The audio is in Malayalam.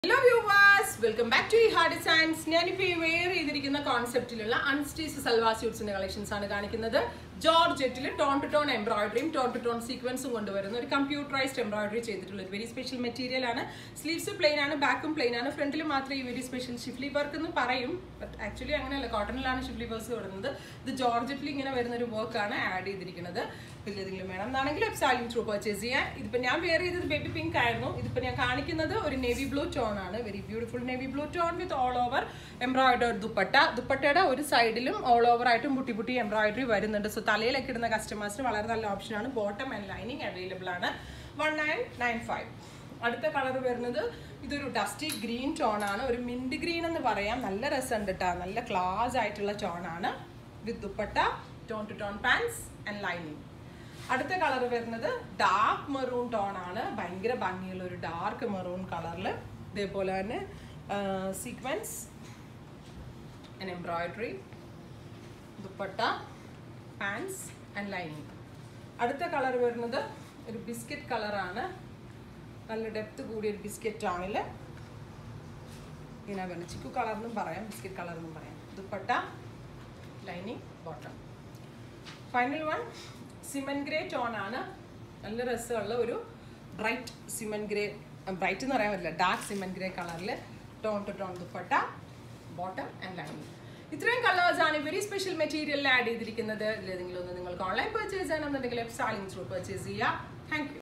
hello viewers welcome back to ഈ ഹാർഡ് ഡിസൈൻസ് ഞാനിപ്പോൾ ഈ വെയർ ചെയ്തിരിക്കുന്ന കോൺസെപ്റ്റിലുള്ള അൺസ്റ്റീച്ച് സൽവാർ സ്യൂട്ട്സിന്റെ കളക്ഷൻസ് ആണ് കാണിക്കുന്നത് ജോർജറ്റിൽ ടോൺ ടു ടോൺ എംബ്രോയിഡറിയും ടോൺ ടു ടോൺ സീക്വൻസും കൊണ്ടുവരുന്ന ഒരു കമ്പ്യൂട്ടറൈസ്ഡ് എംബ്രോയിഡറി ചെയ്തിട്ടുള്ള ഒരു വെരി സ്പെഷ്യൽ മെറ്റീരിയൽ ആണ് സ്ലീവ്സ് പ്ലെയിൻ ആണ് ബാക്കും പ്ലെയിൻ ആണ് ഫ്രണ്ടിൽ മാത്രമേ ഈ വെരി സ്പെഷ്യൽ ഷിഫ്ലി വർക്ക് എന്ന് പറയും ബട്ട് ആക്ച്വലി അങ്ങനെയല്ല കോട്ടണിലാണ് ഷിഫ്ലി വർക്ക്സ് വരുന്നത് ഇത് ജോർജറ്റിൽ ഇങ്ങനെ വരുന്ന ഒരു വർക്കാണ് ആഡ് ചെയ്തിരിക്കുന്നത് ഇതിലെന്തെങ്കിലും വേണം എന്നാണെങ്കിൽ വെബ്സൈറ്റിൽ ത്രൂ പർച്ചേസ് ചെയ്യാം ഇതിപ്പോൾ ഞാൻ വെയർ ചെയ്തത് ബേബി പിങ്ക് ആയിരുന്നു ഇതിപ്പോൾ ഞാൻ കാണിക്കുന്നത് ഒരു നേവി ബ്ലൂ ടോൺ ആണ് very beautiful navy blue tone with all over embroidery dupatta ദുപ്പട്ടയുടെ ഒരു സൈഡിലും ഓൾ ഓവർ ആയിട്ടും പുട്ടി പുട്ടി എംബ്രോയിഡറി വരുന്നുണ്ട് സോ തലയിലൊക്കെ ഇടുന്ന കസ്റ്റമേഴ്സിന് വളരെ നല്ല ഓപ്ഷനാണ് ബോട്ടം ആൻഡ് ലൈനിങ് അവൈലബിൾ ആണ് വൺ നയൻ നയൻ ഫൈവ് അടുത്ത കളർ വരുന്നത് ഇതൊരു ഡസ്റ്റി ഗ്രീൻ ടോൺ ആണ് ഒരു മിൻറ്റ് ഗ്രീൻ എന്ന് പറയാം നല്ല രസമുണ്ട് കേട്ടോ നല്ല ക്ലാസ് ആയിട്ടുള്ള ടോൺ ആണ് with dupatta tone to tone pants and lining അടുത്ത കളർ വരുന്നത് ഡാർക്ക് മെറൂൺ ടോൺ ആണ് ഭയങ്കര ഭംഗിയുള്ള ഒരു ഡാർക്ക് മെറൂൺ കളറിൽ ഇതേപോലെ തന്നെ sequence embroidery dupatta pants and lining അടുത്ത കളർ വരുന്നത് ഒരു ബിസ്ക്കറ്റ് കളറാണ് നല്ല ഡെപ്ത് കൂടിയ ഒരു ബിസ്ക്കറ്റ് ആണിൽ ഇങ്ങനെ വേണം ചിക്കു കളർ എന്നും പറയാം ബിസ്ക്കറ്റ് കളർ എന്നും പറയാം dupatta lining bottom final one cement grey tone ആണ് നല്ല രസമുള്ള ഒരു ബ്രൈറ്റ് സിമൻ ഗ്രേ ബ്രൈറ്റ് എന്ന് പറയാൻ പറ്റില്ല ഡാർക്ക് സിമൻ ഗ്രേ കളറിൽ tone to tone dupatta bottom and lining ഇത്രയും കളേഴ്സ് ആണ് വെരി സ്പെഷ്യൽ മെറ്റീരിയലിൽ ആഡ് ചെയ്തിരിക്കുന്നത് ഇതിലേതെങ്കിലും ഒന്ന് നിങ്ങൾക്ക് ഓൺലൈൻ പർച്ചേസ് ചെയ്യണമെന്നുണ്ടെങ്കിൽ എഫ് സാലിംഗ് ത്രൂ പർച്ചേസ് ചെയ്യാം താങ്ക് യു